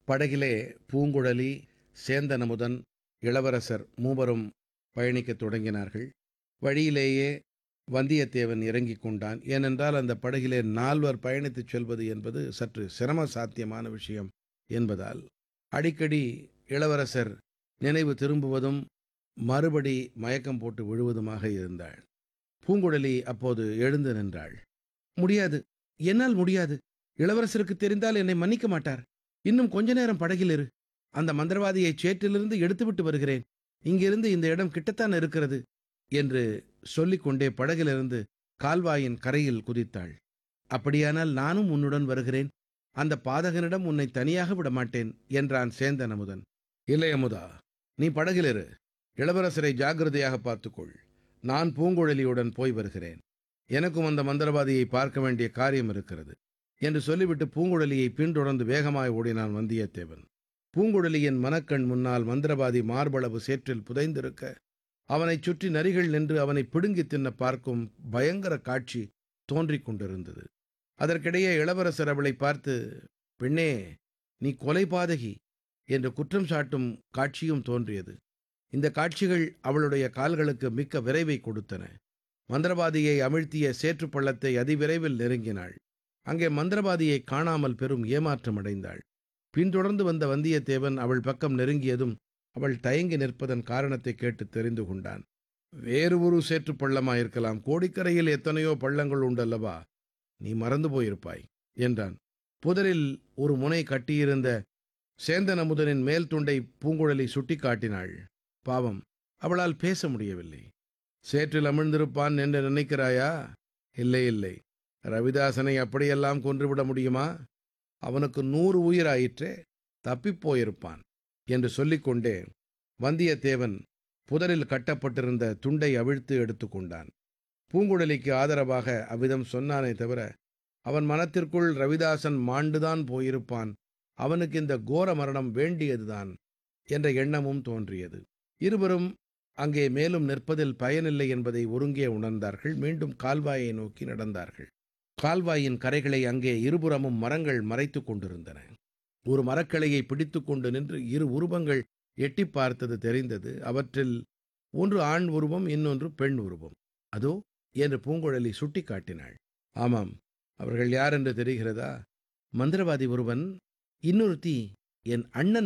படகிலே பூங்குழலி சேந்தனமுதன் இளவரசர் மூவரும் பயணிக்கத் தொடங்கினார்கள் வழியிலேயே வந்தியத்தேவன் இறங்கிக் கொண்டான் ஏனென்றால் அந்த படகிலே நால்வர் பயணித்துச் செல்வது என்பது சற்று சிரம சாத்தியமான விஷயம் என்பதால் அடிக்கடி இளவரசர் நினைவு திரும்புவதும் மறுபடி மயக்கம் போட்டு விழுவதுமாக இருந்தாள் பூங்குழலி அப்போது எழுந்து நின்றாள் முடியாது என்னால் முடியாது இளவரசருக்கு தெரிந்தால் என்னை மன்னிக்க மாட்டார் இன்னும் கொஞ்ச நேரம் படகில் இரு அந்த மந்திரவாதியை சேற்றிலிருந்து எடுத்துவிட்டு வருகிறேன் இங்கிருந்து இந்த இடம் கிட்டத்தான் இருக்கிறது என்று சொல்லிக்கொண்டே படகிலிருந்து கால்வாயின் கரையில் குதித்தாள் அப்படியானால் நானும் உன்னுடன் வருகிறேன் அந்த பாதகனிடம் உன்னை தனியாக விட மாட்டேன் என்றான் சேந்தன் அமுதன் இல்லை அமுதா நீ படகிலிரு இளவரசரை ஜாக்கிரதையாக பார்த்துக்கொள் நான் பூங்குழலியுடன் போய் வருகிறேன் எனக்கும் அந்த மந்திரவாதியை பார்க்க வேண்டிய காரியம் இருக்கிறது என்று சொல்லிவிட்டு பூங்குழலியை பின்தொடர்ந்து வேகமாய் ஓடினான் வந்தியத்தேவன் பூங்குழலியின் மனக்கண் முன்னால் மந்திரவாதி மார்பளவு சேற்றில் புதைந்திருக்க அவனைச் சுற்றி நரிகள் நின்று அவனை பிடுங்கித் தின்ன பார்க்கும் பயங்கர காட்சி தோன்றிக் கொண்டிருந்தது அதற்கிடையே இளவரசர் அவளை பார்த்து பெண்ணே நீ கொலை பாதகி என்று குற்றம் சாட்டும் காட்சியும் தோன்றியது இந்த காட்சிகள் அவளுடைய கால்களுக்கு மிக்க விரைவை கொடுத்தன மந்திரவாதியை அமிழ்த்திய சேற்றுப் பள்ளத்தை அதிவிரைவில் நெருங்கினாள் அங்கே மந்திரவாதியை காணாமல் பெரும் ஏமாற்றம் அடைந்தாள் பின்தொடர்ந்து வந்த வந்தியத்தேவன் அவள் பக்கம் நெருங்கியதும் அவள் தயங்கி நிற்பதன் காரணத்தை கேட்டு தெரிந்து கொண்டான் வேறு ஒரு சேற்றுப் பள்ளமாயிருக்கலாம் கோடிக்கரையில் எத்தனையோ பள்ளங்கள் உண்டல்லவா நீ மறந்து போயிருப்பாய் என்றான் புதரில் ஒரு முனை கட்டியிருந்த சேந்தன் அமுதனின் மேல் துண்டை பூங்குழலி சுட்டிக்காட்டினாள் பாவம் அவளால் பேச முடியவில்லை சேற்றில் அமிழ்ந்திருப்பான் என்று நினைக்கிறாயா இல்லை இல்லை ரவிதாசனை அப்படியெல்லாம் கொன்றுவிட முடியுமா அவனுக்கு நூறு உயிராயிற்றே தப்பிப் போயிருப்பான் என்று சொல்லிக்கொண்டே வந்தியத்தேவன் புதரில் கட்டப்பட்டிருந்த துண்டை அவிழ்த்து எடுத்துக்கொண்டான் பூங்குழலிக்கு ஆதரவாக அவ்விதம் சொன்னானே தவிர அவன் மனத்திற்குள் ரவிதாசன் மாண்டுதான் போயிருப்பான் அவனுக்கு இந்த கோர மரணம் வேண்டியதுதான் என்ற எண்ணமும் தோன்றியது இருவரும் அங்கே மேலும் நிற்பதில் பயனில்லை என்பதை ஒருங்கே உணர்ந்தார்கள் மீண்டும் கால்வாயை நோக்கி நடந்தார்கள் கால்வாயின் கரைகளை அங்கே இருபுறமும் மரங்கள் மறைத்துக் கொண்டிருந்தன ஒரு மரக்கிளையை பிடித்துக் கொண்டு நின்று இரு உருவங்கள் எட்டி பார்த்தது தெரிந்தது அவற்றில் ஒன்று ஆண் உருவம் இன்னொன்று பெண் உருவம் அதோ என்று பூங்குழலி சுட்டிக்காட்டினாள் ஆமாம் அவர்கள் யார் என்று தெரிகிறதா மந்திரவாதி ஒருவன் இன்னொருத்தி என் அண்ணன்